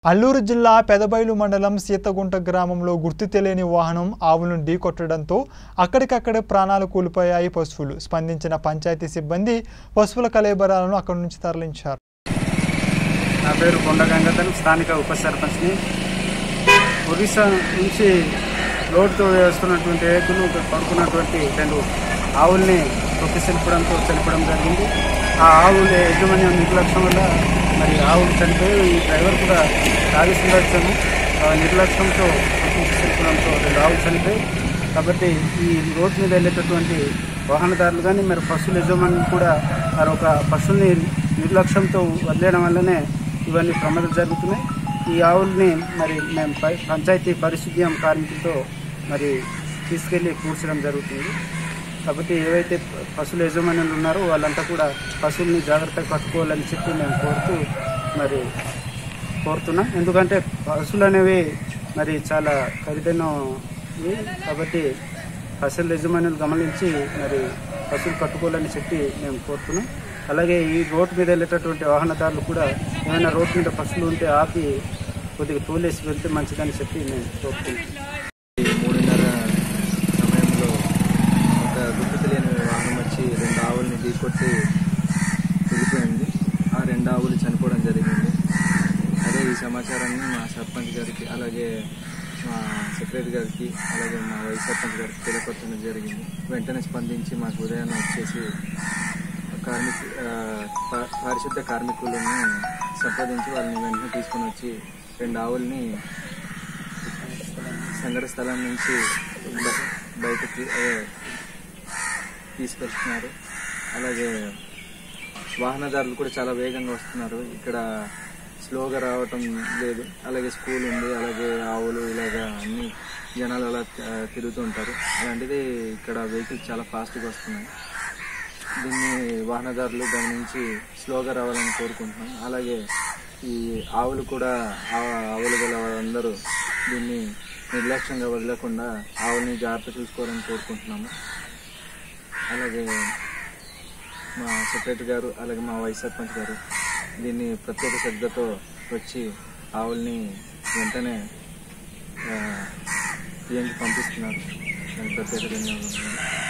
అల్లూరు జిల్లా పెదబైలు మండలం సీతగుంట గ్రామంలో గుర్తు తెలియని వాహనం ఆవులను ఢీకొట్టడంతో అక్కడికక్కడే ప్రాణాలు కూలిపోయాయి పశువులు స్పందించిన పంచాయతీ సిబ్బంది పశువుల కలేబరాలను అక్కడి నుంచి తరలించారు నా పేరు కొండ గంగాధర్ స్థానిక ఉప సర్పంచ్ని ఒరిస్సా నుంచి లోటుతో వేస్తున్నటువంటి రైతులు ఇక్కడ పడుకున్నటువంటి రెండు ఆవుల్ని తొక్కి చనిపడంతో చనిపోవడం జరిగింది ఆ ఆవుల యజమాన్యం నిర్లక్ష్యం వల్ల మరి ఆవులు చనిపోయి ఈ డ్రైవర్ కూడా తాగి ఉండొచ్చాము ఆ నిర్లక్ష్యంతో తొక్కి చనిపోవడంతో రెండు ఆవులు చనిపోయి కాబట్టి ఈ రోడ్డు మీద వెళ్ళేటటువంటి వాహనదారులు కానీ మరి పశువుల యజమానులు కూడా మరి ఒక పశువుని నిర్లక్ష్యంతో వదిలేయడం వల్లనే ఇవన్నీ ప్రమాదాలు జరుగుతున్నాయి ఈ ఆవుల్ని మరి మేము పై- పంచాయతీ పరిశుద్ధ్యం కార్మికులతో మరి తీసుకెళ్లి కూర్చడం జరుగుతుంది కాబట్టి ఏవైతే ప- పశువుల యజమానులు ఉన్నారో వాళ్ళంతా కూడా పశువుల్ని జాగ్రత్తగా కట్టుకోవాలని చెప్పి మేము కోరుతూ మరి కోరుతున్నాం ఎందుకంటే పశువులు అనేవి మరి చాలా ఖరీదైనవి కాబట్టి పశువుల యజమానులు గమనించి మరి పశువులు కట్టుకోవాలని చెప్పి మేము కోరుతున్నాం అలాగే ఈ రోడ్డు మీద వెళ్ళేటటువంటి వాహనదారులు కూడా ఏమైనా రోడ్డు మీద పశువులు ఉంటే ఆపి కొద్దిగా తోలేసి వెళ్తే మంచిదని చెప్పి మేము కోరుకుంటున్నాం ఈ మూడున్నర సమయంలో ఒక గుర్తు తెలియని వాహనం వచ్చి రెండు ఆవుల్ని ఢీకొట్టి వెళ్ళిపోయింది ఆ రెండు ఆవులు చనిపోవడం జరిగింది అదే ఈ సమాచారాన్ని మా సర్పంచ్ గారికి అలాగే మా సెక్రటరీ గారికి అలాగే మా వైస్ సర్పంచ్ గారికి తెలియపరచడం జరిగింది వెంటనే స్పందించి మాకు ఉదయాన్నే వచ్చేసి కార్మిక ఆ, పా- పారిశుద్ధ కార్మికులను సంప్రదించి వాళ్ళని వెంటనే తీసుకొని వచ్చి రెండు ఆవుల్ని సంఘటన స్థలం నుంచి బ- బయటకి ఏ, తీసుకొస్తున్నారు అలాగే వాహనదారులు కూడా చాలా వేగంగా వస్తున్నారు ఇక్కడ స్లోగా రావటం లేదు అలాగే స్కూల్ ఉంది అలాగే ఆవులు ఇలాగా అన్ని జనాలు అలా ఆ, తిరుగుతూ ఉంటారు అలాంటిది ఇక్కడ వెహికల్స్ చాలా ఫాస్ట్గా వస్తున్నాయి దీన్ని వాహనదారులు గమనించి స్లోగా రావాలని కోరుకుంటున్నాం అలాగే ఈ ఆవులు కూడా ఆ- ఆవులు గల వాళ్ళందరూ దీన్ని నిర్లక్ష్యంగా వదలకుండా ఆవుల్ని జాగ్రత్త చూసుకోవాలని కోరుకుంటున్నాము అలాగే మా సెక్రటరీ గారు అలాగే మా వైస్ సర్పంచ్ గారు దీన్ని ప్రత్యేక శ్రద్ధతో వచ్చి ఆవుల్ని వెంటనే పిఎంకి పంపిస్తున్నారు దానికి ప్రత్యేక ధన్యవాదాలు